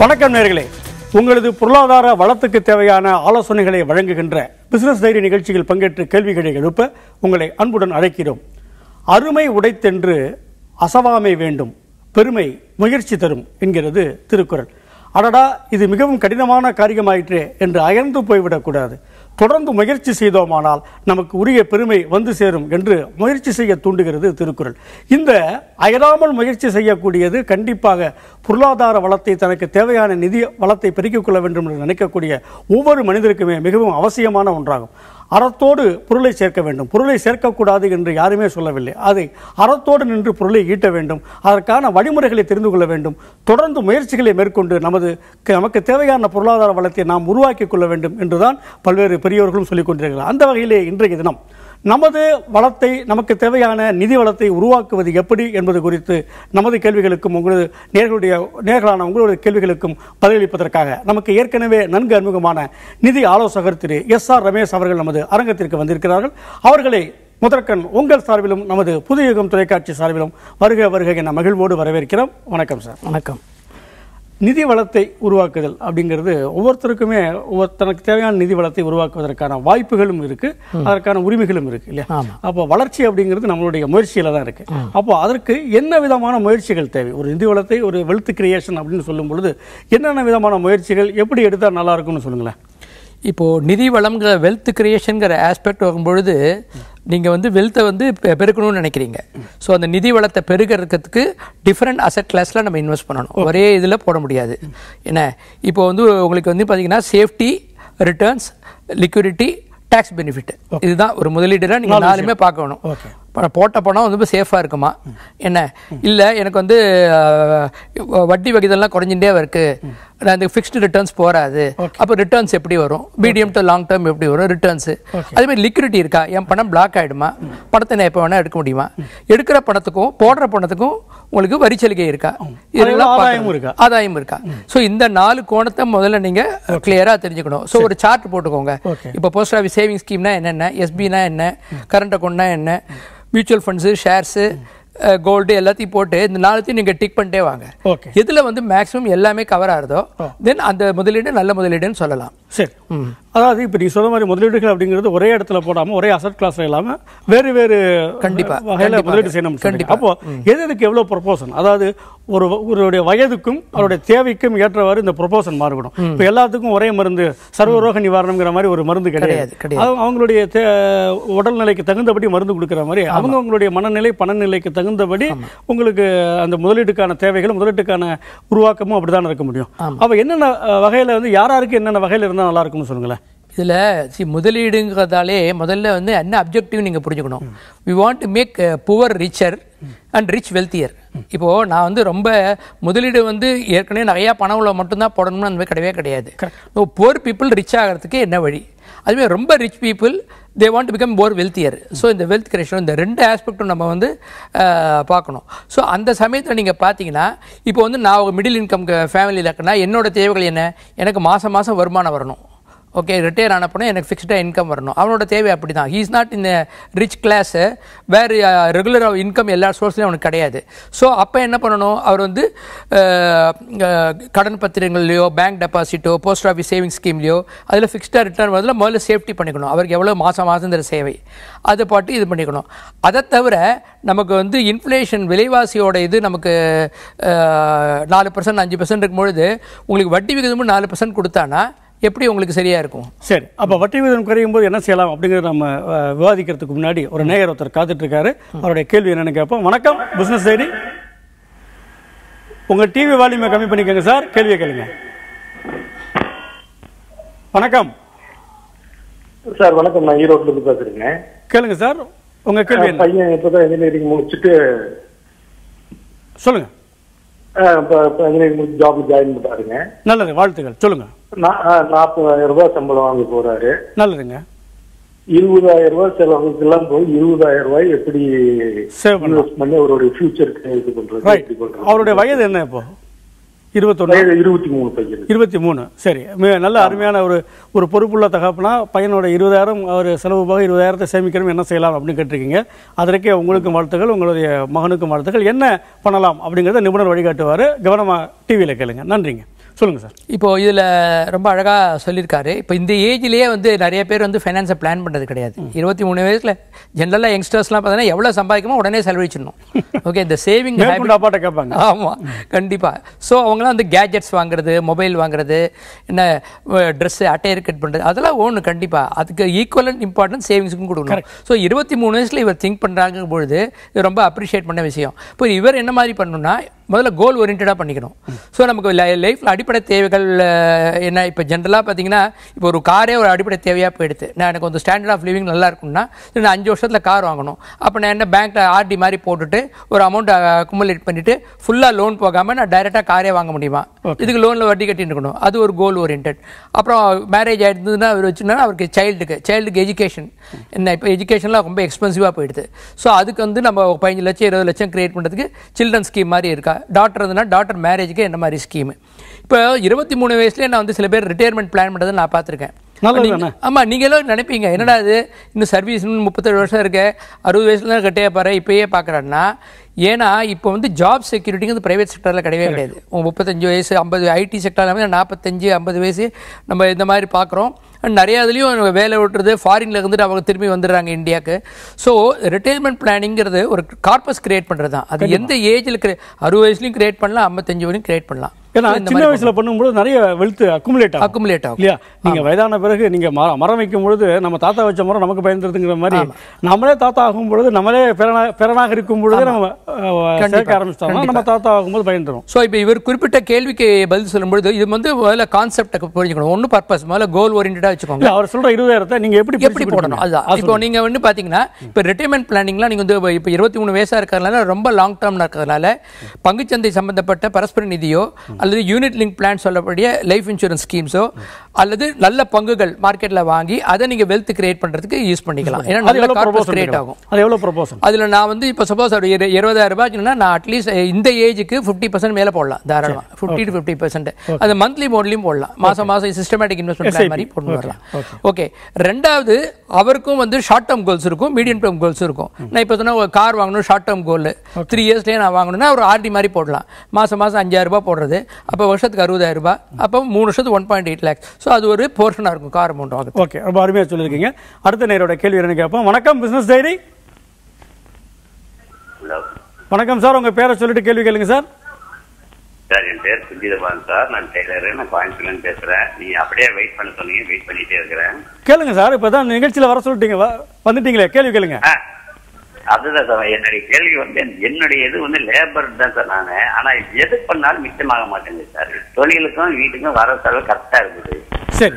வணக்கம் நேர்களே உங்களது பொருளாதார வளத்துக்கு தேவையான ஆலோசனைகளை வழங்குகின்ற பிசினஸ் டைரி நிகழ்ச்சியில் பங்கேற்று கேள்விகளை எழுப்ப உங்களை அன்புடன் அழைக்கிறோம் அருமை உடைத்தென்று அசவாமை வேண்டும் பெருமை முயற்சி தரும் என்கிறது திருக்குறள் அடடா இது மிகவும் கடினமான காரியமாயிற்றே என்று அயர்ந்து போய்விடக்கூடாது தொடர்ந்து முயற்சி செய்தோமானால் நமக்கு உரிய பெருமை வந்து சேரும் என்று முயற்சி செய்ய தூண்டுகிறது திருக்குறள் இந்த அயராமல் முயற்சி செய்யக்கூடியது கண்டிப்பாக பொருளாதார வளத்தை தனக்கு தேவையான நிதி வளத்தை பெருக்கிக் கொள்ள வேண்டும் என்று நினைக்கக்கூடிய ஒவ்வொரு மனிதருக்குமே மிகவும் அவசியமான ஒன்றாகும் அறத்தோடு பொருளை சேர்க்க வேண்டும் பொருளை சேர்க்கக்கூடாது என்று யாருமே சொல்லவில்லை அதை அறத்தோடு நின்று பொருளை ஈட்ட வேண்டும் அதற்கான வழிமுறைகளை தெரிந்து கொள்ள வேண்டும் தொடர்ந்து முயற்சிகளை மேற்கொண்டு நமது நமக்கு தேவையான பொருளாதார வளத்தை நாம் உருவாக்கிக் கொள்ள வேண்டும் என்றுதான் பல்வேறு பெரியவர்களும் சொல்லிக் கொண்டிருக்கிறார் அந்த வகையிலே இன்றைய தினம் நமது வளத்தை நமக்கு தேவையான நிதி வளத்தை உருவாக்குவது எப்படி என்பது குறித்து நமது கேள்விகளுக்கும் உங்களது நேர்களுடைய நேர்களான உங்களுடைய கேள்விகளுக்கும் பதிலளிப்பதற்காக நமக்கு ஏற்கனவே நன்கு அறிமுகமான நிதி ஆலோசகர் திரு எஸ் ஆர் ரமேஷ் அவர்கள் நமது அரங்கத்திற்கு வந்திருக்கிறார்கள் அவர்களை முதற்கண் உங்கள் சார்பிலும் நமது புதிய யுகம் தொலைக்காட்சி சார்பிலும் வருக வருக என மகிழ்வோடு வரவேற்கிறோம் வணக்கம் சார் வணக்கம் நிதி வளத்தை உருவாக்குதல் அப்படிங்கிறது ஒவ்வொருத்தருக்குமே ஒவ்வொரு தனக்கு தேவையான நிதி வளத்தை உருவாக்குவதற்கான வாய்ப்புகளும் இருக்கு அதற்கான உரிமைகளும் இருக்கு இல்லையா ஆமா. அப்போ வளர்ச்சி அப்படிங்கிறது நம்மளுடைய முயற்சியில தான் இருக்கு அப்போ அதற்கு என்ன விதமான முயற்சிகள் தேவை ஒரு நிதி வளத்தை ஒரு வெல்த் கிரியேஷன் அப்படின்னு சொல்லும் பொழுது என்னென்ன விதமான முயற்சிகள் எப்படி எடுத்தா நல்லா இருக்கும்னு சொல்லுங்களேன் இப்போ நிதி வளம்ங்கிற வெல்த் கிரியேஷனுங்கிற ஆஸ்பெக்ட் வரும்பொழுது நீங்கள் வந்து வெல்த்தை வந்து பெ- பெருக்கணும்னு நினைக்கிறீங்க ஸோ அந்த நிதி வளத்தை பெருக்கிறதுக்கு டிஃப்ரெண்ட் அசெட் கிளாஸில் நம்ம இன்வெஸ்ட் பண்ணணும் ஒரே இதில் போட முடியாது என்ன இப்போ வந்து உங்களுக்கு வந்து பார்த்தீங்கன்னா safety returns liquidity tax benefit இதுதான் ஒரு முதலீடுல நீங்கள் நாலுமே பார்க்கணும் ஓகே ப- போட்ட பணம் வந்து சேஃபாக இருக்குமா என்ன இல்லை எனக்கு வந்து அஹ், வட்டி வகிதெல்லாம் குறைஞ்சிட்டே இருக்கு நான் இந்த ஃபிக்ஸ்டு ரிட்டர்ன்ஸ் போகாது அப்போ ரிட்டர்ன்ஸ் எப்படி வரும் மீடியம் டு லாங் டேர்ம் எப்படி வரும் ரிட்டர்ன்ஸ் அதே மாதிரி லிக்விடிட்டி இருக்கா என் பணம் பிளாக் ஆயிடுமா பணத்தை நான் எப்போ வேணா எடுக்க முடியுமா எடுக்கிற பணத்துக்கும் போடுற பணத்துக்கும் உங்களுக்கு வரி சலுகை இருக்கா இதெல்லாம் ஆதாயமும் பார்க்கணும். இருக்கா? ஆதாயம் இருக்கா ஸோ இந்த நாலு கோணத்தை முதல்ல நீங்க கிளியரா தெரிஞ்சுக்கணும் ஸோ ஒரு சார்ட் போட்டுக்கோங்க Okay. இப்போ போஸ்ட் ஆஃபீஸ் சேவிங் ஸ்கீம்னா என்னென்ன எஸ்பினா என்ன கரண்ட் அக்கௌண்ட்னா என்ன மியூச்சுவல் ஃபண்ட்ஸு ஷேர்ஸு கோல்டு எல்லாத்தையும் போட்டு இந்த நாலுத்தையும் நீங்க டிக் பண்ணிட்டே வாங்க ஓகே எதுல வந்து மேக்ஸிமம் எல்லாமே கவர் ஆகுதோ தென் அந்த முதலீடு நல்ல முதலீடுன்னு சொல்லலாம் சரி அதாவது இப்போ நீ சொன்ன மாதிரி முதலீடுகள் அப்படிங்கிறது ஒரே இடத்துல போடாம ஒரே அசட் கிளாஸ்ல இல்லாம வேறு வேறு கண்டிப்பா, வகையில கண்டிப்பாக. முதலீடு செய்யணும் கண்டிப்பா. அப்போ எது எதுக்கு எவ்வளவு ப்ரொபோசன் அதாவது ஒரு ஒருவருடைய வயதுக்கும் அவருடைய தேவைக்கும் ஏற்றவாறு இந்த ப்ரொபோசன் மாறுபடும் இப்போ எல்லாத்துக்கும் ஒரே மருந்து சர்வரோக நிவாரணம்ங்கிற மாதிரி ஒரு மருந்து கிடையாது கிடையாது, கிடையாது. அவங்க- அவங்களுடைய தே- உடல்நிலைக்கு தகுந்தபடி மருந்து கொடுக்கிற மாதிரி அவங்க அவங்களுடைய மனநிலை பணநிலைக்கு தகுந்தபடி உங்களுக்கு அந்த முதலீட்டுக்கான தேவைகள் முதலீட்டுக்கான உருவாக்கமும் அப்படிதான் இருக்க முடியும் அப்ப என்னென்ன அஹ், வகையில வந்து யார் யாருக்கு என்னென்ன வகையில இருந்தா நல்லா இருக்கும்னு சொல்லுங்களேன் இதுல சி முதலீடுங்கிறதாலே முதல்ல வந்து என்ன அப்ஜெக்டிவ் நீங்க புரிஞ்சுக்கணும் we want to make poor richer and rich wealthier இப்போ நான் வந்து ரொம்ப முதலீடு வந்து ஏற்கனவே நிறைய பணம் உள்ள மட்டும்தான் போடணும்னு அந்த மாதிரி கிடையவே கிடையாது புவர் பீப்புள் ரிச் ஆகிறதுக்கு என்ன வழி அதுவே ரொம்ப rich people they want to become more wealthier so இந்த வெல்த் கிரியேஷன் இந்த ரெண்டு ஆஸ்பெக்டும் நம்ம வந்து அஹ், பார்க்கணும் ஸோ அந்த சமயத்தில் நீங்கள் பார்த்தீங்கன்னா இப்போ வந்து நான் ஒரு மிடில் இன்கம் ஃபேமிலியில் இருக்கேன்னா என்னோட தேவைகள் என்ன எனக்கு மாதம் மாதம் வருமானம் வரணும் ஓகே ரிட்டையர் ஆனப்போ எனக்கு ஃபிக்ஸ்டாக இன்கம் வரணும் அவனோட தேவை அப்படி தான் ஹீஸ் நாட் இந்த ரிச் கிளாஸு வேறு ரெகுலர் இன்கம் எல்லா சோர்ஸ்லையும் அவனுக்கு கிடையாது ஸோ அப்போ என்ன பண்ணணும் அவர் வந்து அஹ், அஹ், கடன் பத்திரங்கள்லையோ பேங்க் டெபாசிட்டோ போஸ்ட் ஆஃபீஸ் சேவிங் ஸ்கீம்லையோ அதில் ஃபிக்ஸ்டாக ரிட்டர்ன் வரதுல முதல்ல சேஃப்டி பண்ணிக்கணும் அவருக்கு எவ்வளோ மாதம் மாதங்கிற சேவை அதை பாட்டு இது பண்ணிக்கணும் அதை தவிர நமக்கு வந்து இன்ஃப்ளேஷன் விலைவாசியோட இது நமக்கு அஹ், நாலு பர்சன்ட் அஞ்சு பர்சன்ட் இருக்கும்பொழுது உங்களுக்கு வட்டி விகிதமும் நாலு பர்சன்ட் கொடுத்தானா எப்படி உங்களுக்கு சரியா இருக்கும் சரி அப்ப வட்டி விகிதம் குறையும் போது என்ன செய்யலாம் அப்படிங்கறத நம்ம அஹ், விவாதிக்கிறதுக்கு முன்னாடி ஒரு நேயர் ஒருத்தர் காத்துட்டு இருக்காரு அவருடைய கேள்வி என்னன்னு கேட்போம் வணக்கம் பிசினஸ் டைரி உங்க டிவி வால்யூமை கம்மி பண்ணிக்கோங்க சார் கேள்வியை கேளுங்க வணக்கம் சார் வணக்கம் நான் ஈரோட்ல இருந்து பேசுறேங்க கேளுங்க சார் உங்க கேள்வி என்ன பையன் இப்பதான் இன்ஜினியரிங் முடிச்சுட்டு சொல்லுங்க அஹ், இப்ப இப்ப இன்ஜினியரிங் முடிச்சு ஜாப் ஜாயின் பண்ணாருங்க நல்லது வாழ்த்துக்கள் சொல்லுங்க நா- அஹ், நாற்பதாயிரம் ரூபாய் சம்பளம் வாங்க போறாரு நல்லதுங்க இருபதாயிரம் ரூபாய் செலவுக்கு எல்லாம் போய் இருபதாயிரம் ரூபாய் எப்படி சேவ் பண்ணலாம் இன்வெஸ்ட் பண்ணி அவருடைய ஃபியூச்சருக்கு இது பண்றது ரைட் எப்படி பண்றது அவருடைய வயது என்ன இப்போ இருபத்தொன்னு வயது இருபத்தி மூணு பையன் இருபத்தி மூணு சரி மிக நல்ல அருமையான ஒரு ஒரு பொறுப்புள்ள தகப்பனா பையனோட இருபதாயிரம் அவர் செலவு போக இருபதாயிரத்தை சேமிக்கணும் என்ன செய்யலாம் அப்படின்னு கேட்டிருக்கீங்க அதற்கே உங்களுக்கும் வாழ்த்துக்கள் உங்களுடைய மகனுக்கும் வாழ்த்துக்கள் என்ன பண்ணலாம் அப்படிங்கிறத நிபுணர் வழிகாட்டுவார் கவனமாக டிவியில் கேளுங்க நன்றிங்க சொல்லுங்கள் சார் இப்போ இதில் ரொம்ப அழகாக சொல்லியிருக்காரு இப்போ இந்த ஏஜ்லேயே வந்து நிறைய பேர் வந்து ஃபைனான்ஸை பிளான் பண்ணுறது கிடையாது இருபத்தி மூணு வயசில் ஜென்ரலாக யங்ஸ்டர்ஸ்லாம் பார்த்தீங்கன்னா எவ்வளோ சம்பாதிக்கமோ உடனே செலவழிச்சிடணும் ஓகே இந்த சேவிங் மேற்கொண்டு அப்பாட்ட கேட்பாங்க ஆமாம் கண்டிப்பாக ஸோ அவங்களாம் வந்து கேஜெட்ஸ் வாங்குறது மொபைல் வாங்குறது என்ன ட்ரெஸ்ஸு அட்டையர் கட் பண்ணுறது அதெல்லாம் ஒன்று கண்டிப்பாக அதுக்கு ஈக்குவலன் இம்பார்ட்டன்ஸ் சேவிங்ஸுக்கும் கொடுக்கணும் ஸோ இருபத்தி மூணு வயசில் இவர் திங்க் பண்ணுறாங்க பொழுது இது ரொம்ப அப்ரிஷியேட் பண்ண விஷயம் இப்போ இவர் என்ன மாதிரி பண்ணணும்னா முதல்ல கோல் ஓரியன்டாக பண்ணிக்கணும் ஸோ நமக்கு லைஃப்பில் அடிப்படை தேவைகள் அஹ், என்ன இப்போ ஜென்ரலாக பார்த்தீங்கன்னா இப்போ ஒரு காரே ஒரு அடிப்படை தேவையாக போயிடுது நான் எனக்கு வந்து ஸ்டாண்டர்ட் ஆஃப் லிவிங் நல்லா இருக்கும்னா சரி, நான் அஞ்சு வருஷத்தில் கார் வாங்கணும் அப்போ நான் என்ன பேங்க்கில் ஆர்டி மாதிரி போட்டுட்டு ஒரு அமௌண்ட் அக்குமுலேட் பண்ணிட்டு ஃபுல்லாக லோன் போகாமல் நான் டைரெக்டாக காரே வாங்க முடியுமா இதுக்கு லோனில் வட்டி கட்டிட்டு இருக்கணும் அது ஒரு கோல் ஓரியன்ட் அப்புறம் மேரேஜ் ஆயிருந்ததுன்னா அவர் வச்சுன்னா அவருக்கு சைல்டுக்கு சைல்டுக்கு எஜுகேஷன் என்ன இப்போ எஜுகேஷன்லாம் ரொம்ப எக்ஸ்பென்சிவாக போயிடுது ஸோ அதுக்கு வந்து நம்ம பதினஞ்சு லட்சம் இருபது லட்சம் கிரியேட் பண்ணுறதுக்கு சில்ட்ரன் ஸ்கீம் மாதிரி இருக்கா டாக்டர் இருந்ததுன்னா டாக்டர் மேரேஜுக்கு என்ன மாதிரி ஸ்கீம் இப்போ இருபத்தி மூணு வயசுலேயே நான் வந்து சில பேர் ரிட்டையர்மெண்ட் பிளான் பண்ணுறதை நான் பார்த்துருக்கேன் நல்லது நீங்க- ஆமா நீங்க எல்லாம் நினைப்பீங்க என்னடா இது இன்னும் சர்வீஸ் இன்னும் முப்பத்தேழு வருஷம் இருக்கு அறுபது வயசுல தான் கட்டே பாரு இப்பயே பார்க்கறான்னா ஏன்னா இப்போ வந்து ஜாப் செக்யூரிட்டிங்கிறது பிரைவேட் செக்டரில் கிடையவே கிடையாது உங்க முப்பத்தஞ்சு வயசு ஐம்பது ஐடி செக்டரில் நாற்பத்தஞ்சு ஐம்பது வயசு நம்ம இந்த மாதிரி பார்க்குறோம் நிறைய இதுலேயும் வேலை விட்டுறது ஃபாரின்ல இருந்துட்டு அவங்க திரும்பி வந்துடுறாங்க இந்தியாவுக்கு ஸோ ரிட்டையர்மெண்ட் பிளானிங்கிறது ஒரு கார்பஸ் கிரியேட் பண்ணுறது தான் அது எந்த ஏஜில் கிரே அறுபது வயசுலையும் கிரியேட் பண்ணலாம் ஐம்பத்தஞ்சு வரையும் கிரியேட் பண்ணலாம் ஏன்னா சின்ன வயசுல பண்ணும்போது நிறைய வெல்த் அக்குமுலேட் ஆகும் அக்குமுலேட் ஆகும் இல்லையா நீங்க வயதான பிறகு நீங்க மர- மரம் வைக்கும் பொழுது நம்ம தாத்தா வச்ச மரம் நமக்கு பயந்துருதுங்கிற மாதிரி நம்மளே தாத்தா ஆகும் பொழுது நம்மளே பேரனா பேரனாக இருக்கும் பொழுது நம்ம அஹ், சேர்க்க ஆரம்பிச்சிட்டோம்னா நம்ம தாத்தா ஆகும்போது பயந்துரும் ஸோ இப்போ இவர் குறிப்பிட்ட கேள்விக்கு பதில் சொல்லும்பொழுது இது வந்து முதல்ல கான்செப்டை புரிஞ்சுக்கணும் ஒன்று பர்பஸ் முதல்ல கோல் ஓரியன்டாக வச்சுக்கோங்க இல்ல அவர் சொல்ற இருபதாயிரத்தை நீங்க எப்படி எப்படி போடணும் அதுதான் இப்போ நீங்க வந்து பாத்தீங்கன்னா இப்போ ரிட்டைர்மெண்ட் பிளானிங்லாம் நீங்க வந்து இப்போ இருபத்தி மூணு வயசா இருக்கிறதுனால ரொம்ப லாங் டேர்ம்ல இருக்கிறதுனால பங்குச்சந்தை சம்பந்தப்பட்ட பரஸ்பர நிதியோ அல்லது யூனிட் லிங்க் பிளான் சொல்லக்கூடிய லைஃப் இன்சூரன்ஸ் ஸ்கீம்ஸோ அல்லது நல்ல பங்குகள் மார்க்கெட்ல வாங்கி அதை நீங்க வெல்த் கிரியேட் பண்றதுக்கு யூஸ் பண்ணிக்கலாம் ஏன்னா அது நல்ல எவ்வளவு கார்பஸ் ப்ரொபோசல் கிரியேட் ஆகும் அது எவ்வளவு ப்ரொபோசல் அதுல நான் வந்து இப்போ சப்போஸ் ஒரு இரு- இருபதாயிரம் ரூபாய் சொன்னா நான் அட்லீஸ்ட் இந்த ஏஜுக்கு ஃபிஃப்டி பர்சன்ட் மேல போடலாம் தாராளமா ஃபிஃப்டி டு ஃபிஃப்டி பர்சன்ட் அது மந்த்லி மோட்லையும் போடலாம் மாசம் மாசம் சிஸ்டமேட்டிக் இன்வெஸ்ட்மெண்ட் பிளான் மாதிரி போட்டு வரலாம் ஓகே ரெண்டாவது அவருக்கும் வந்து ஷார்ட் டேர்ம் கோல்ஸ் இருக்கும் மீடியம் டேர்ம் கோல்ஸ் இருக்கும் நான் இப்போ சொன்ன ஒரு கார் வாங்கணும் ஷார்ட் டேர்ம் கோல் த்ரீ இயர்ஸ்லேயே நான் வாங்கணும்னா ஒரு ஆர்டி மாதிரி போடலாம் மாசம் மாசம் அஞ்சாயிரம் ரூபாய் போடுறது அப்போ வருஷத்துக்கு அறுபதாயிரம் ரூபாய் அப்போ மூணு வருஷத்துக்கு one point eight lakhs so அது ஒரு போர்ஷனாக இருக்கும் கார் அமௌண்ட் ஆகுது ஓகே ரொம்ப அருமையா சொல்லியிருக்கீங்க அடுத்த நேரோட கேள்வி என்ன கேட்போம் வணக்கம் பிசினஸ் டைரி ஹலோ வணக்கம் சார் உங்க பேரை சொல்லிட்டு கேள்வி கேளுங்க சார் சார் என் பேர் சுஜிதபான் சார் நான் டெய்லரு நான் கோயம்புத்தூர்லேருந்து பேசுகிறேன் நீங்க அப்படியே வெயிட் பண்ண சொன்னீங்க வெயிட் பண்ணிட்டே இருக்கிறேன் கேளுங்க சார் இப்பதான் நிகழ்ச்சியில வர சொல்லிட்டீங்க வ- வந்துட்டீங்களே கேள்வி கேளுங்க ஆ அதுதான் சார் என்னுடைய கேள்வி வந்து என்னுடைய இது வந்து லேபர் தான் சார் நான் ஆனா எது பண்ணாலும் மிச்சமாக மாட்டேங்குது சார் தொழிலுக்கும் வீட்டுக்கும் வர செலவு கரெக்டா இருக்குது சரி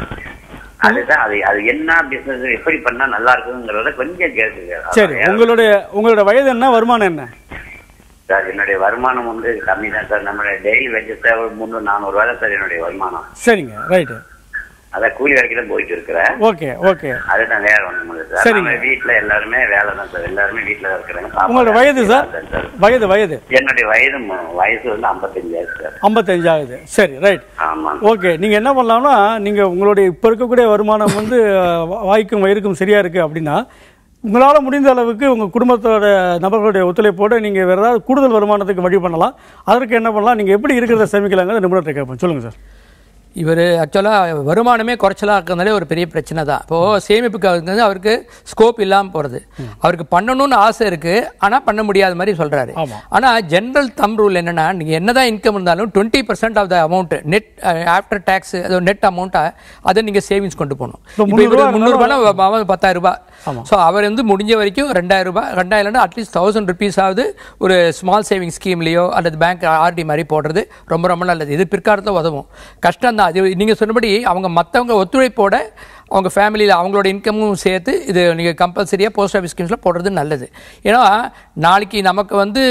அதுதான் அது அது என்ன பிசினஸ் எப்படி பண்ணா நல்லா இருக்குங்கிறத கொஞ்சம் கேட்குங்க சரி உங்களுடைய உங்களோட வயது என்ன வருமானம் என்ன சார் என்னுடைய வருமானம் வந்து கம்மி தான் சார் நம்மளுடைய டெய்லி வெஜஸ் ஒரு முந்நூறு நானூறு வேலை சார் என்னுடைய வருமானம் சரிங்க ரைட்டு அதான் கூலி வேலைக்கு தான் போயிட்டு இருக்கிறேன் ஓகே ஓகே அதுதான் வேற ஒண்ணும் இல்லை சார் சரிங்க. நம்ம வீட்டுல எல்லாருமே வேலை தான் சார் எல்லாருமே வீட்டுல தான் இருக்கிறாங்க சாப்பாடு உங்களோட வயது சார் சார் வயது வயது என்னுடைய வயது மு- வயசு வந்து 55 சார் ஐம்பத்தஞ்சு ஆகுது சரி ரைட் ஆமாங்க ஓகே நீங்க என்ன பண்ணலாம்னா நீங்க உங்களுடைய இப்ப இருக்கக்கூடிய வருமானம் வந்து அஹ், வா- வாய்க்கும் வயிறுக்கும் சரியா இருக்கு அப்படின்னா உங்களால முடிந்த அளவுக்கு உங்க குடும்பத்தோட நபர்களுடைய ஒத்துழைப்போட நீங்க வேற ஏதாவது கூடுதல் வருமானத்துக்கு வழி பண்ணலாம் அதற்கு என்ன பண்ணலாம் நீங்க எப்படி இருக்கிறத சேமிக்கலாங்கிறத நிபுணர்கிட்ட கேட்போம் சொல்லுங்க சார் இவர் ஆக்சுவலாக வருமானமே குறைச்சலாக இருக்கிறதுனாலே ஒரு பெரிய பிரச்சனை தான் இப்போது சேமிப்புக்கு வந்து அவருக்கு ஸ்கோப் இல்லாமல் போகிறது அவருக்கு பண்ணணும்னு ஆசை இருக்குது ஆனால் பண்ண முடியாத மாதிரி சொல்கிறாரு ஆமா. ஆனால் ஜென்ரல் தம் ரூல் என்னன்னா நீங்கள் என்னதான் இன்கம் இருந்தாலும் twenty percent of the amount net after tax அது நெட் அமௌண்ட்டை அதை நீங்கள் சேவிங்ஸ் கொண்டு போகணும் இப்போ இப்போ இவர் முந்நூறு முந்நூறுபானா பத்தாயிரம் ரூபாய் ஸோ அவர் வந்து முடிஞ்ச வரைக்கும் ரெண்டாயிரம் ரூபாய் ரெண்டாயிரம் அட்லீஸ்ட் தௌசண்ட் ருபீஸாவது ஒரு ஸ்மால் சேவிங் ஸ்கீம்லேயோ அல்லது பேங்க் ஆர்டி மாதிரி போடுறது ரொம்ப ரொம்ப நல்லது இது பிற்காலத்தில் உதவும் கஷ்டம் தான் அது நீங்கள் சொன்னபடி அவங்க மற்றவங்க ஒத்துழைப்போட அவங்க ஃபேமிலியில் அவங்களோட இன்கமும் சேர்த்து இது நீங்கள் கம்பல்சரியாக போஸ்ட் ஆஃபீஸ் ஸ்கீம்ஸில் போடுறது நல்லது ஏன்னா நாளைக்கு நமக்கு வந்து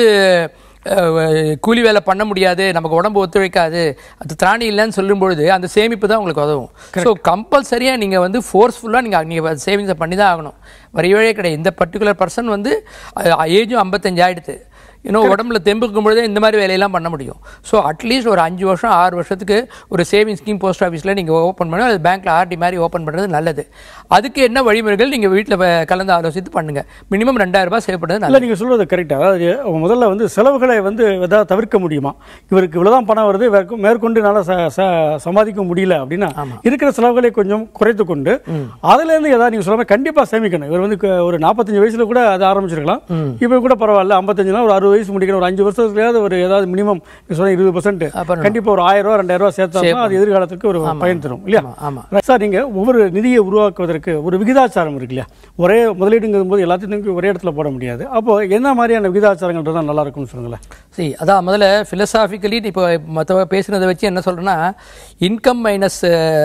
அஹ், கூலி வேலை பண்ண முடியாது நமக்கு உடம்பு ஒத்துழைக்காது அது திராணி இல்லைன்னு சொல்லும் பொழுது அந்த சேமிப்பு தான் உங்களுக்கு உதவும் ஸோ கம்பல்சரியாக நீங்கள் வந்து ஃபோர்ஸ்ஃபுல்லாக நீங்கள் நீங்கள் சேவிங்ஸை பண்ணி தான் ஆகணும் வரையவே கிடையாது இந்த பர்டிகுலர் பர்சன் வந்து ஏஜும் ஐம்பத்தஞ்சு ஆயிடுது இன்னும் உடம்புல தெம்புக்கும் பொழுதே இந்த மாதிரி வேலையெல்லாம் பண்ண முடியும் ஸோ அட்லீஸ்ட் ஒரு அஞ்சு வருஷம் ஆறு வருஷத்துக்கு ஒரு சேவிங் ஸ்கீம் போஸ்ட் ஆஃபீஸில் நீங்கள் ஓப்பன் பண்ணி அது பேங்க்கில் ஆர்டி மாதிரி ஓப்பன் பண்ணுறது நல்லது அதுக்கு என்ன வழிமுறைகள் நீங்கள் வீட்டில் கலந்து ஆலோசித்து பண்ணுங்க மினிமம் ரெண்டாயிரம் ரூபாய் சேவ் பண்ணது இல்ல நல்லது நீங்க சொல்றது கரெக்ட் அதாவது அவங்க முதல்ல வந்து செலவுகளை வந்து ஏதாவது தவிர்க்க முடியுமா இவருக்கு இவ்வளவுதான் பணம் வருது வேற- மேற்கொண்டு என்னால ச- ச- சம்பாதிக்க முடியல அப்படின்னா இருக்கிற செலவுகளை கொஞ்சம் குறைத்து கொண்டு அதுல இருந்து ஏதாவது நீங்க சொல்ற மாதிரி கண்டிப்பா சேமிக்கணும் இவர் வந்து க- ஒரு நாற்பத்தஞ்சு வயசுல கூட அதை ஆரம்பிச்சிருக்கலாம் இப்போ கூட பரவாயில்ல ஐம்பத்தஞ்சுனா ஒரு அறுபது வயசு முடிக்கணும் ஒரு அஞ்சு வருஷத்துலயாவது ஒரு ஏதாவது மினிமம் சொன்ன இருபது பர்சன்ட் பண்ணணும். கண்டிப்பா ஒரு ஆயிரம் ரூபாய் ரெண்டாயிரம் ரூபாய் சேர்த்தா அது எதிர்காலத்துக்கு ஒரு பயன் தரும் இல்லையா ஆமா, ஆமா. சார் நீங்க ஒவ்வொரு நிதியை உருவாக்குவதற்கு ஒரு விகிதாச்சாரம் இருக்கு இல்லையா ஒரே முதலீடுங்கும் போது எல்லாத்தையும் ஒரே இடத்துல போட முடியாது அப்போ என்ன மாதிரியான விகிதாச்சாரங்கள் தான் நல்லா இருக்கும்னு சொல்லுங்களேன் சரி அதான் முதல்ல ஃபிலசாபிக்கலி இப்போ மற்ற பேசுனதை வச்சு என்ன சொல்கிறேன்னா இன்கம் மைனஸ்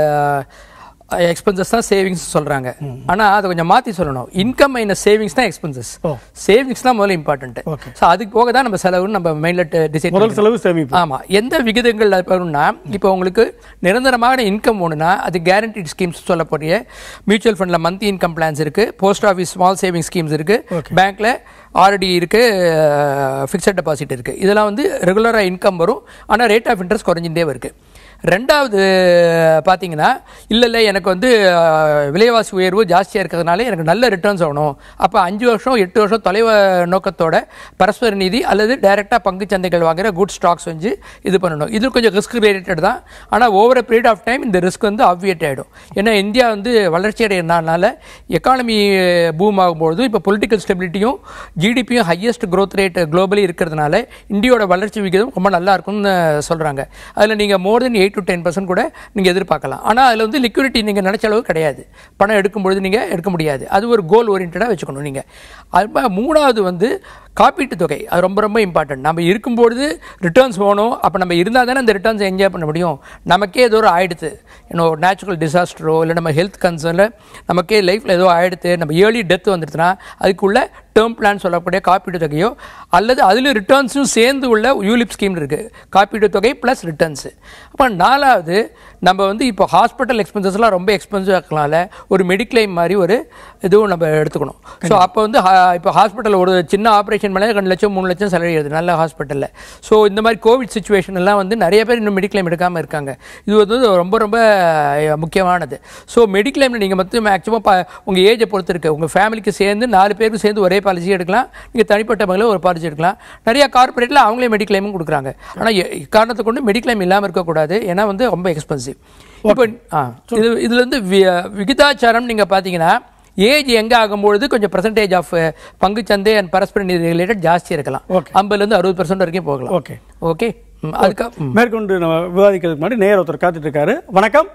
எக்ஸ்பென்சஸ் தான் சேவிங்ஸ் சொல்கிறாங்க ஆனால் அதை கொஞ்சம் மாற்றி சொல்லணும் இன்கம் மைனஸ் சேவிங்ஸ் தான் எக்ஸ்பென்சஸ் ஓ. சேவிங்ஸ் தான் முதல்ல இம்பார்ட்டன்ட் Okay. ஸோ அதுக்கு போக தான் நம்ம செலவுன்னு நம்ம மைண்டில் டிசைட் முதல் செலவு சேமிப்பு ஆமா எந்த விகிதங்கள் வரும்னா இப்போ உங்களுக்கு நிரந்தரமான இன்கம் ஒன்றுனா அது கேரண்டீட் ஸ்கீம்ஸ் சொல்லக்கூடிய மியூச்சுவல் ஃபண்ட்ல மந்த்லி இன்கம் பிளான்ஸ் இருக்கு post office small saving schemes இருக்கு பேங்க்ல ஆர்டி இருக்கு ஃபிக்ஸட் டெபாசிட் இருக்கு இதெல்லாம் வந்து ரெகுலராக இன்கம் வரும் ஆனால் ரேட் ஆஃப் இன்ட்ரெஸ்ட் குறைஞ்சிட்டே இருக்கு ரெண்டாவது பார்த்தீங்கன்னா இல்லை இல்லை எனக்கு வந்து அஹ், விலைவாசி உயர்வு ஜாஸ்தியாக இருக்கிறதுனால எனக்கு நல்ல ரிட்டர்ன்ஸ் ஆகணும் அப்போ அஞ்சு வருஷம் எட்டு வருஷம் தொலைவ நோக்கத்தோட பரஸ்பர நிதி அல்லது டைரெக்டாக பங்கு சந்தைகள் வாங்குற குட் ஸ்டாக்ஸ் வந்து இது பண்ணணும் இது கொஞ்சம் ரிஸ்க் ரிலேட்டட் தான் ஆனால் ஓவர் பீரியட் ஆஃப் டைம் இந்த ரிஸ்க் வந்து அவ்வியேட் ஆகிடும் ஏன்னா இந்தியா வந்து வளர்ச்சி அடைகிறதுனால எக்கானமி பூம் ஆகும்போது இப்போ பொலிட்டிக்கல் ஸ்டெபிலிட்டியும் ஜிடிபியும் ஹையஸ்ட் growth ரேட் குளோபலி இருக்கிறதுனால இந்தியாவோட வளர்ச்சி விகிதம் ரொம்ப நல்லா இருக்கும்னு சொல்கிறாங்க அதில் நீங்கள் more than eight to ten percent கூட நீங்கள் எதிர்பார்க்கலாம் ஆனால் அதில் வந்து லிக்விடிட்டி நீங்கள் நினச்ச அளவு கிடையாது பணம் எடுக்கும்பொழுது நீங்கள் எடுக்க முடியாது அது ஒரு கோல் ஓரியன்டாக வச்சுக்கணும் நீங்கள் அது மாதிரி மூணாவது வந்து காப்பீட்டு தொகை அது ரொம்ப ரொம்ப இம்பார்ட்டன்ட் நம்ம இருக்கும்பொழுது ரிட்டர்ன்ஸ் போகணும் அப்போ நம்ம இருந்தால் தானே அந்த ரிட்டர்ன்ஸ் என்ஜாய் பண்ண முடியும் நமக்கே ஏதோ ஒரு ஆயிடுத்து இன்னும் ஒரு நேச்சுரல் டிசாஸ்டரோ இல்லை நம்ம ஹெல்த் கன்சர்னில் நமக்கே லைஃப்பில் ஏதோ ஆயிடுத்து நம்ம ஏர்லி டெத் வந்துடுச்சுன்னா அதுக்குள்ள டேர்ம் பிளான் சொல்லக்கூடிய காப்பீட்டு தொகையோ அல்லது அதில் ரிட்டர்ன்ஸும் சேர்ந்து உள்ள யூலிப் ஸ்கீம் இருக்குது காப்பீட்டு தொகை ப்ளஸ் ரிட்டர்ன்ஸு அப்போ நாலாவது நம்ம வந்து இப்போ ஹாஸ்பிட்டல் எக்ஸ்பென்சஸ்லாம் ரொம்ப எக்ஸ்பென்சிவ் ஆக்கனால ஒரு மெடிக்ளைம் மாதிரி ஒரு இதுவும் நம்ம எடுத்துக்கணும் ஸோ அப்போ வந்து ஹா- இப்போ ஹாஸ்பிட்டல் ஒரு சின்ன ஆப்ரேஷன் மேலே ரெண்டு லட்சம் மூணு லட்சம் செலவு ஆகுது நல்ல ஹாஸ்பிட்டலில் ஸோ இந்த மாதிரி கோவிட் சுச்சுவேஷன் எல்லாம் வந்து நிறைய பேர் இன்னும் மெடிக்ளைம் எடுக்காமல் இருக்காங்க இது வந்து ரொம்ப ரொம்ப அஹ், முக்கியமானது ஸோ மெடிக்ளைமில் நீங்கள் மொத்தம் மேக்ஸிமம் உங்கள் ஏஜை பொறுத்து இருக்கு உங்கள் ஃபேமிலிக்கு சேர்ந்து நாலு பேருக்கு சேர்ந்து ஒரே பாலிசி எடுக்கலாம் நீங்கள் தனிப்பட்ட முறையில் ஒரு பாலிசி எடுக்கலாம் நிறைய கார்பரேட்டில் அவங்களே மெடிக்ளைமும் கொடுக்குறாங்க ஆனால் காரணத்தை கொண்டு மெடிக்ளைம் இல்லாமல் இருக்கக்கூடாது ஏன்னா வந்து ரொம்ப எக்ஸ்பென்சிவ் இப்போ ஆ இது இதுல இருந்து வி- விகிதாச்சாரம் நீங்கள் பார்த்தீங்கன்னா ஏஜ் எங்கே ஆகும்பொழுது கொஞ்சம் பர்சன்டேஜ் ஆஃப் பங்குச்சந்தை அண்ட் பரஸ்பர நிதி ரிலேட்டட் ஜாஸ்தி இருக்கலாம் Okay. ஐம்பதுலேருந்து அறுபது பர்சன்ட் வரைக்கும் போகலாம் ஓகே ஓகே ம், அதுக்கு ம். மேற்கொண்டு நம்ம விவாதிக்கிறதுக்கு முன்னாடி நேயர் ஒருத்தர் காத்துட்டு இருக்காரு வணக்கம்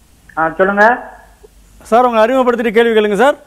ஆ சொல்லுங்க சார் உங்க அறிமுகப்படுத்திட்டு கேள்வி கேளுங்க சார்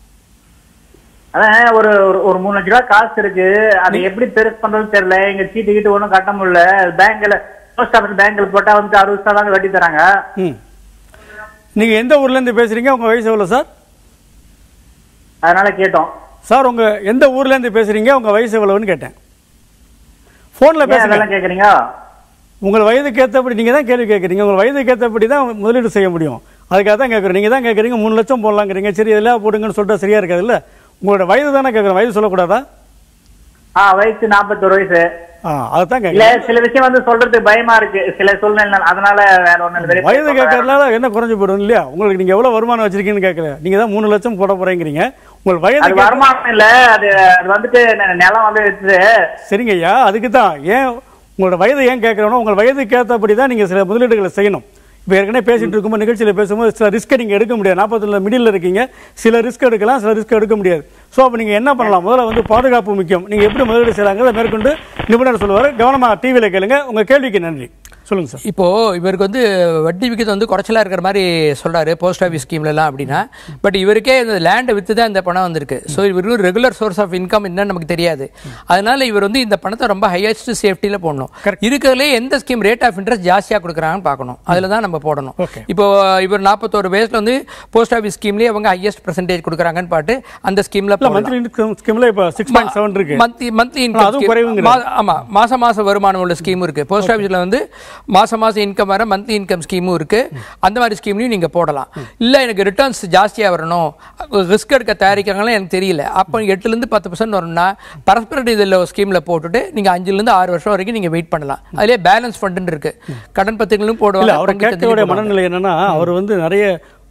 அதான் ஒரு ஒரு- ஒரு மூணு லட்ச ரூபா காசு இருக்கு அதை எப்படி பெருசு பண்றதுன்னு தெரியல எங்க சீட்டு கீட்டு ஒன்றும் கட்ட முடியல பேங்க்ல போஸ்ட் ஆஃபீஸ் பேங்க்ல போட்டா வந்து அறுபது ரூபா தாங்க வட்டி தராங்க ம் நீங்க எந்த ஊர்ல இருந்து பேசுறீங்க உங்க வயசு எவ்வளவு சார் அதனால கேட்டோம் சார் உங்க எந்த ஊர்ல இருந்து பேசுறீங்க உங்க வயசு எவ்வளவுன்னு கேட்டேன் போன்ல ஏன் பேசுங்க அதெல்லாம் கேக்குறீங்க உங்கள் வயதுக்கு ஏற்றபடி நீங்கள் தான் கேள்வி கேட்குறீங்க உங்கள் வயதுக்கு ஏற்றபடி தான் முதலீடு செய்ய முடியும் அதுக்காக தான் கேட்குறேன் நீங்கள் தான் கேட்குறீங்க மூணு லட்சம் போடலாங்கிறீங்க சரி இதெல்லாம் போடுங்கன்னு சொல்லிட்டு சரியா இருக்காதுல்ல உங்களோட வயது தானே கேட்குறேன் வயது சொல்லக்கூடாதா ஆ வயசு நாற்பத்தொரு வயசு ஆ அதை தான் இல்ல கேட்குறேன் சில விஷயம் வந்து சொல்றதுக்கு பயமா இருக்கு சில சூழ்நிலை அதனால வேற ஒண்ணு வெளிய வயது பேச கேட்கறதுனால என்ன குறைஞ்சு போயிடும் இல்லையா உங்களுக்கு நீங்கள் எவ்வளோ வருமானம் வச்சிருக்கீங்கன்னு கேட்கல நீங்கள் தான் மூணு லட்சம் போட போகிறேங்கிறீங்க உங்கள் வயது அது வருமானம் இல்ல அது அது வந்துட்டு நெ- நிலம் வந்து வித்துட்டு சரிங்க ஐயா அதுக்கு தான் ஏன் உங்களோட வயது ஏன் கேட்குறோன்னா உங்கள் வயதுக்கு ஏற்றபடி தான் நீங்கள் சில முதலீடுகளை செய்யணும் இப்போ ஏற்கனவே பேசிட்டு இருக்கும்போது நிகழ்ச்சியில் பேசும்போது சில ரிஸ்க்கை நீங்கள் எடுக்க முடியாது நாற்பத்துல மிடில் இருக்கீங்க சில ரிஸ்க் எடுக்கலாம் சில ரிஸ்க் எடுக்க முடியாது ஸோ அப்போ நீங்கள் என்ன பண்ணலாம் முதல்ல வந்து பாதுகாப்பு முக்கியம் நீங்கள் எப்படி முதலீடு செய்கிறாங்கிறத மேற்கொண்டு நிபுணர் சொல்லுவார் கவனமாக டிவியில் கேளுங்க உங்கள் கேள்விக்கு நன்றி சொல்லுங்க சார் இப்போ இவருக்கு வந்து வட்டி விகிதம் வந்து குறைச்சலா இருக்கிற மாதிரி சொல்றாரு போஸ்ட் ஆஃபீஸ் ஸ்கீம்ல எல்லாம் அப்படின்னா பட் இவருக்கே இந்த லேண்டை வித்து தான் இந்த பணம் வந்திருக்கு ஸோ இவருக்கு ரெகுலர் சோர்ஸ் ஆஃப் இன்கம் என்னன்னு நமக்கு தெரியாது அதனால இவர் வந்து இந்த பணத்தை ரொம்ப ஹையஸ்ட் சேஃப்டியில் போடணும் இருக்கிறதுலே எந்த ஸ்கீம் ரேட் ஆஃப் இன்ட்ரெஸ்ட் ஜாஸ்தியாக கொடுக்குறாங்கன்னு பார்க்கணும் அதில் தான் நம்ம போடணும் Okay. இப்போ இவர் நாற்பத்தோரு வயசுல வந்து போஸ்ட் ஆஃபீஸ் ஸ்கீம்லேயே அவங்க ஹையஸ்ட் பர்சன்டேஜ் கொடுக்குறாங்கன்னு பாட்டு அந்த ஸ்கீம்ல இல்லை மந்த்லி இன்கம் ஸ்கீமில் இப்போ சிக்ஸ் பாயிண்ட் செவன் இருக்கு மந்த்லி மந்த்லி ஆனா, அதுவும் குறைவுங்கிறாரு. இன்கம் ஆமா மாச மாச வருமானம் உள்ள ஸ்கீம் இருக்கு போஸ்ட் ஆஃபீஸ்ல வந்து மாச மாசம் இன்கம் வர மந்த்லி இன்கம் ஸ்கீமும் இருக்கு அந்த மாதிரி ஸ்கீம்லையும் நீங்க போடலாம் இல்ல எனக்கு ரிட்டர்ன்ஸ் ஜாஸ்தியா வரணும் ரிஸ்க் எடுக்க தயாரிக்கிறாங்களா எனக்கு தெரியல அப்போ எட்டுல இருந்து பத்து பர்சன்ட் வரும்னா பரஸ்பர இதில் ஸ்கீம்ல போட்டுட்டு நீங்க அஞ்சுல இருந்து ஆறு வருஷம் வரைக்கும் நீங்க வெயிட் பண்ணலாம் அதுலயே பேலன்ஸ் ஃபண்ட் இருக்கு கடன் பத்திரங்களும் இல்ல போடுவாங்க அவரை பங்கு சந்தையிலும் கேட்கக்கூடிய போடுவாங்க. மனநிலை என்னன்னா அவர் வந்து நிறைய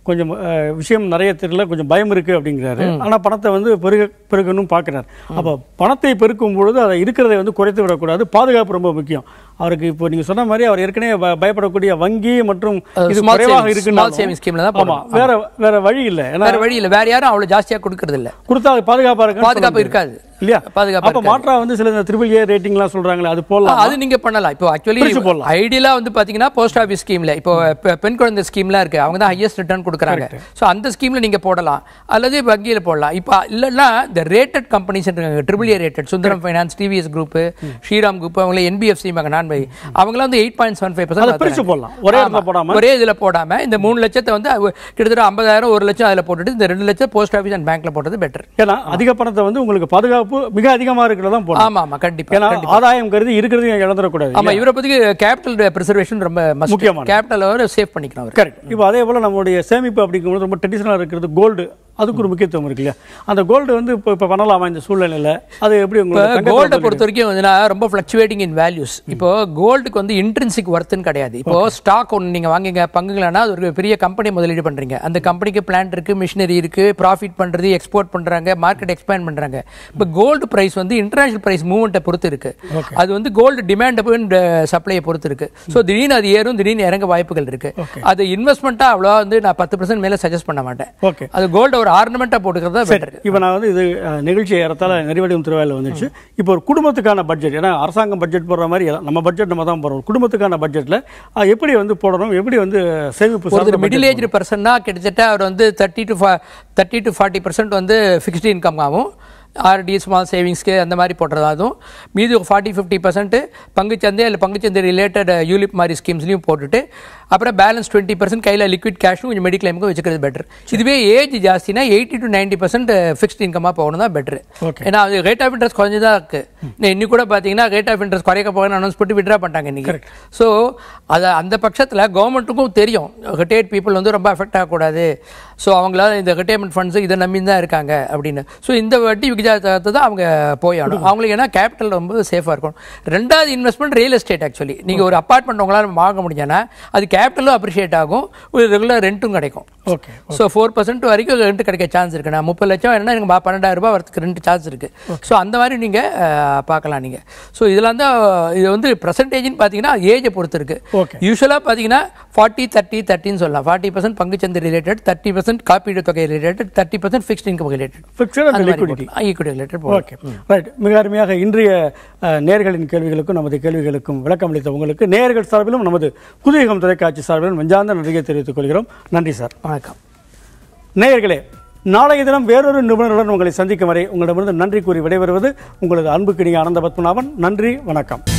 கொஞ்சம் அஹ், விஷயம் நிறைய தெரியல கொஞ்சம் பயம் இருக்கு அப்படிங்கிறாரு ஆனா பணத்தை வந்து பெருக பெருகணும் பார்க்குறாரு அப்போ பணத்தை பெருக்கும் பொழுது அதை இருக்கிறதை வந்து குறைத்து விடக்கூடாது பாதுகாப்பு ரொம்ப முக்கியம் அவருக்கு இப்போ நீங்க சொன்ன மாதிரி அவர் ஏற்கனவே ப- பயப்படக்கூடிய வங்கி மற்றும் இது small குறைவாக savings, இருக்குன்னா small savings scheme ல தான் ஆமா வேற வேற வழி இல்லை ஏன்னா வேற வழி இல்ல வேற யாரும் அவ்வளவு ஜாஸ்தியா கொடுக்கறது இல்ல கொடுத்தா அது பாதுகாப்பா இருக்கு பாதுகாப்பு இருக்காது இல்லையா பாதுகாப்பு அப்ப மாற்றா வந்து சில இந்த த்ரிபிள் ஏ ரேட்டிங்லாம் சொல்றாங்களே அது போடலாம் அது நீங்க பண்ணலாம் இப்போ ஆக்சுவலி பிரிச்சு போடலாம். ஐடியலா வந்து பாத்தீங்கன்னா போஸ்ட் ஆஃபீஸ் ஸ்கீம்ல இப்போ பெ- பெண் குழந்தை ஸ்கீம்லாம் இருக்கு அவங்க தான் ஹையஸ்ட் ரிட்டர்ன் கொடுக்குறாங்க ஸோ அந்த ஸ்கீம்ல நீங்க போடலாம் அல்லது வங்கியில போடலாம் இப்போ இல்லைன்னா இந்த ரேட்டட் கம்பெனிஸ் இருக்காங்க triple A rated Sundaram finance TVS group Shriram group அவங்கள என்பிஎஃப்சி நான் பை அவங்களாம் வந்து எயிட் பாயிண்ட் செவன் ஃபைவ் அதை பிரிச்சு போடலாம் ஒரே இடத்துல போடாம ஒரே இதுல போடாம இந்த மூணு லட்சத்தை வந்து அவ- கிட்டத்தட்ட ஐம்பதாயிரம் ஒரு லட்சம் அதுல போட்டுட்டு இந்த ரெண்டு லட்சம் போஸ்ட் ஆஃபீஸ் அண்ட் பேங்க்ல போட்டது பெட்டர் ஏன்னா அதிக பணத்தை வந்து உங்களுக்கு பாதுகாப்பு மிக அதிகமா இருக்கிறதா போடணும் ஆமா ஆமா கண்டிப்பா ஏன்னா ஆதாயம் கருதி இருக்கிறதையும் இழந்துடக்கூடாது ஆமா இவரை பத்தி கேபிட்டல் ப்ரிசர்வேஷன் ரொம்ப முக்கியமானது. கேபிட்டல் அவர் சேவ் பண்ணிக்கணும் அவர் கரெக்ட் இப்போ அதே போல நம்மளுடைய சேமிப்பு அப்படிங்கும்போது ரொம்ப ட்ரெடிஷனலாக இருக்கிறது கோல்டு அதுக்கு ஒரு முக்கியத்துவம் இருக்கு இல்லையா அந்த கோல்டு வந்து இப்போ இப்போ பண்ணலாமா இந்த சூழ்நிலையில அது எப்படி இப்போ உங்களுக்கு கோல்டை பொறுத்த வரைக்கும் வந்துன்னா ரொம்ப ஃப்ளக்சுவேட்டிங் இன் வேல்யூஸ் இப்போ கோல்டுக்கு வந்து இன்ட்ரின்சிக் ஒர்த்துன்னு கிடையாது இப்போ ஸ்டாக் ஒன்று நீங்க வாங்குங்க பங்குங்களா அது ஒரு பெரிய கம்பெனி முதலீடு பண்றீங்க அந்த கம்பெனிக்கு பிளான்ட் இருக்கு மிஷினரி இருக்கு ப்ராஃபிட் பண்றது எக்ஸ்போர்ட் பண்றாங்க மார்க்கெட் எக்ஸ்பேண்ட் பண்றாங்க இப்போ கோல்டு பிரைஸ் வந்து இன்டர்நேஷனல் பிரைஸ் மூவ்மெண்ட்டை பொறுத்து இருக்கு அது வந்து கோல்டு டிமாண்ட் சப்ளையை பொறுத்து இருக்கு ஸோ திடீர்னு அது ஏறும் திடீர்னு இறங்க வாய்ப்புகள் இருக்கு அது இன்வெஸ்ட்மெண்ட்டா அவ்வளோ வந்து நான் பத்து பர்சன்ட் மேல சஜஸ்ட் பண்ண மாட்டேன் ஓகே அது கோல்டு ஒரு ஆர்னமெண்ட்டாக போட்டுக்கிறது தான் பெட்டர் இப்போ நான் வந்து இது அஹ், நிகழ்ச்சி ஏறத்தால நிறைவடையும் திருவாயில் வந்துச்சு இப்போ ஒரு குடும்பத்துக்கான பட்ஜெட் ஏன்னா அரசாங்கம் பட்ஜெட் போடுற மாதிரி எல்லாம் நம்ம பட்ஜெட் நம்ம தான் போடுறோம் குடும்பத்துக்கான பட்ஜெட்ல அஹ், எப்படி வந்து போடணும் எப்படி வந்து சேமிப்பு சார்ந்த ஒருத்தர் budget மிடில் ஏஜ் பர்சன்னா கிட்டத்தட்ட அவர் வந்து thirty to thirty to forty percent வந்து ஃபிக்ஸ்டு இன்கம் ஆகும் ஆர்டி ஸ்மால் சேவிங்ஸ்க்கு அந்த மாதிரி போடுறதாகவும் மீதி ஃபார்ட்டி ஃபிஃப்டி பர்சன்ட் பங்குச்சந்தை இல்லை பங்குச்சந்தை ரிலேட்டட் யூலிப் மாதிரி ஸ்கீம்ஸ்லையும் போட்டுட்டு அப்புறம் பேலன்ஸ் டுவெண்ட்டி பர்சன்ட் கையில் லிக்விட் கேஷும் கொஞ்சம் மெடிக்ளைமுக்கும் வச்சுக்கிறது பெட்டர் இதுவே ஏஜ் ஜாஸ்தினா eighty to ninety percent fixed இன்கமாக போகணும் தான் பெட்டர் Okay. ஏன்னா அது ரேட் ஆஃப் இன்ட்ரெஸ்ட் குறைஞ்சு தான் இருக்கு இன்னைக்கு கூட பார்த்தீங்கன்னா ரேட் ஆஃப் இன்ட்ரெஸ்ட் குறைக்க போகணும்னு அனௌன்ஸ் பண்ணி விட்ரா பண்ணிட்டாங்க இன்னைக்கு ஸோ அது அந்த பட்சத்தில் கவர்மெண்ட்டுக்கும் தெரியும் ரிட்டையர்ட் பீப்புள் வந்து ரொம்ப அஃபெக்ட் ஆகக்கூடாது ஸோ அவங்களால இந்த ரிட்டையர்மெண்ட் ஃபண்ட்ஸ் இதை நம்பி தான் இருக்காங்க அப்படின்னு ஸோ இந்த வட்டி விகிதாச்சாரத்தை தான் அவங்க போய் ஆகணும் அவங்களுக்கு ஏன்னா கேபிட்டல் ரொம்ப சேஃபாக இருக்கும் ரெண்டாவது இன்வெஸ்ட்மெண்ட் ரியல் எஸ்டேட் ஆக்சுவலி நீங்கள் ஒரு அப்பார்ட்மெண்ட் உங்களால் வாங்க முடிஞ்சேன்னா அது கேபிட்டலும் அப்ரிஷியேட் ஆகும் ஒரு ரெகுலர் ரெண்ட்டும் கிடைக்கும் ஓகே ஸோ ஃபோர் பர்சன்ட் வரைக்கும் ரெண்ட் கிடைக்க சான்ஸ் இருக்கு நான் முப்பது லட்சம் என்ன எனக்கு ப- பன்னெண்டாயிரம் ரூபாய் வரதுக்கு ரெண்டு சான்ஸ் இருக்கு ஸோ அந்த மாதிரி நீங்க அஹ், பார்க்கலாம் நீங்க ஸோ இதெல்லாம் தான் இது வந்து பர்சன்டேஜ்னு பார்த்தீங்கன்னா ஏஜை பொறுத்து இருக்கு Okay. யூஸ்வலாக பார்த்தீங்கன்னா ஃபார்ட்டி தேர்ட்டி தேர்ட்டின்னு சொல்லலாம் ஃபார்ட்டி பர்சன்ட் பங்குச்சந்தை ரிலேட்டட் தேர்ட்டி பர்சன்ட் காப்பீடு தொகை related thirty percent fixed income related fixed and liquidity equity related okay right மிக அருமையாக இன்றைய அஹ், நேயர்களின் கேள்விகளுக்கும் நமது கேள்விகளுக்கும் விளக்கம் அளித்த உங்களுக்கு நேயர்கள் சார்பிலும் நமது புதுயுகம் தொலைக்காட்சி சார்பிலும் நெஞ்சார்ந்த நன்றியை தெரிவித்துக் கொள்கிறோம் நன்றி சார் வணக்கம் நேயர்களே நாளைய தினம் வேறொரு நிபுணருடன் உங்களை சந்திக்கும் வரை உங்களிடமிருந்து நன்றி கூறி விடைபெறுவது உங்களது அன்புக்கினிய ஆனந்த பத்மநாபன் நன்றி வணக்கம்